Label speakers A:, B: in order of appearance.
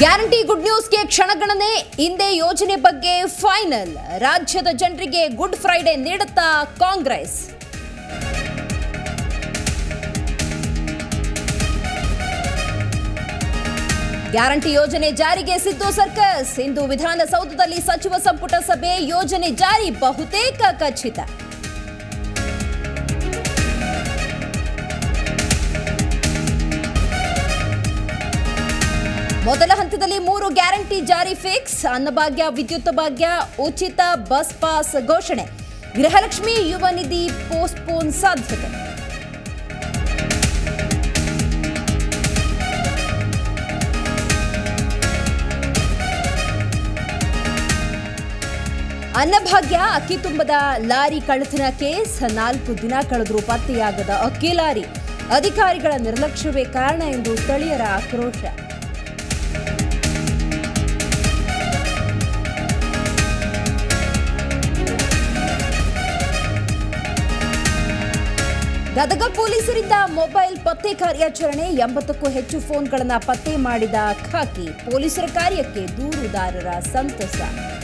A: guarantee good ನ್ಯೂಸ್ಗೆ ಕ್ಷಣಗಣನೆ ಹಿಂದೆ ಯೋಜನೆ ಬಗ್ಗೆ ಫೈನಲ್ ರಾಜ್ಯದ ಜನರಿಗೆ ಗುಡ್ ಫ್ರೈಡೆ ನೀಡುತ್ತಾ ಕಾಂಗ್ರೆಸ್ ಗ್ಯಾರಂಟಿ ಯೋಜನೆ ಜಾರಿಗೆ ಸಿದ್ದು ಸರ್ಕಸ್ ಇಂದು ವಿಧಾನಸೌಧದಲ್ಲಿ ಸಚಿವ ಸಂಪುಟ ಸಭೆ ಯೋಜನೆ ಜಾರಿ ಬಹುತೇಕ ಖಚಿತ ಮೊದಲ ಹಂತದಲ್ಲಿ ಮೂರು ಗ್ಯಾರಂಟಿ ಜಾರಿ ಫಿಕ್ಸ್ ಅನ್ನಭಾಗ್ಯ ವಿದ್ಯುತ್ ಭಾಗ್ಯ ಉಚಿತ ಬಸ್ ಪಾಸ್ ಘೋಷಣೆ ಗೃಹಲಕ್ಷ್ಮಿ ಯುವ ನಿಧಿ ಪೋಸ್ಟ್ಪೋನ್ ಸಾಧ್ಯತೆ ಅನ್ನಭಾಗ್ಯ ಅಕ್ಕಿ ತುಂಬದ ಲಾರಿ ಕಳ್ಳತನ ಕೇಸ್ ನಾಲ್ಕು ದಿನ ಕಳೆದರೂ ಪತ್ತೆಯಾಗದ ಅಕ್ಕಿ ಲಾರಿ ಅಧಿಕಾರಿಗಳ ನಿರ್ಲಕ್ಷ್ಯವೇ ಕಾರಣ ಎಂದು ಸ್ಥಳೀಯರ ಆಕ್ರೋಶ ಗದಗ ಪೊಲೀಸರಿಂದ ಮೊಬೈಲ್ ಪತ್ತೆ ಕಾರ್ಯಾಚರಣೆ ಎಂಬತ್ತಕ್ಕೂ ಹೆಚ್ಚು ಫೋನ್ಗಳನ್ನು ಪತ್ತೆ ಮಾಡಿದ ಖಾಕಿ ಪೊಲೀಸರ ಕಾರ್ಯಕ್ಕೆ ದೂರುದಾರರ ಸಂತಸ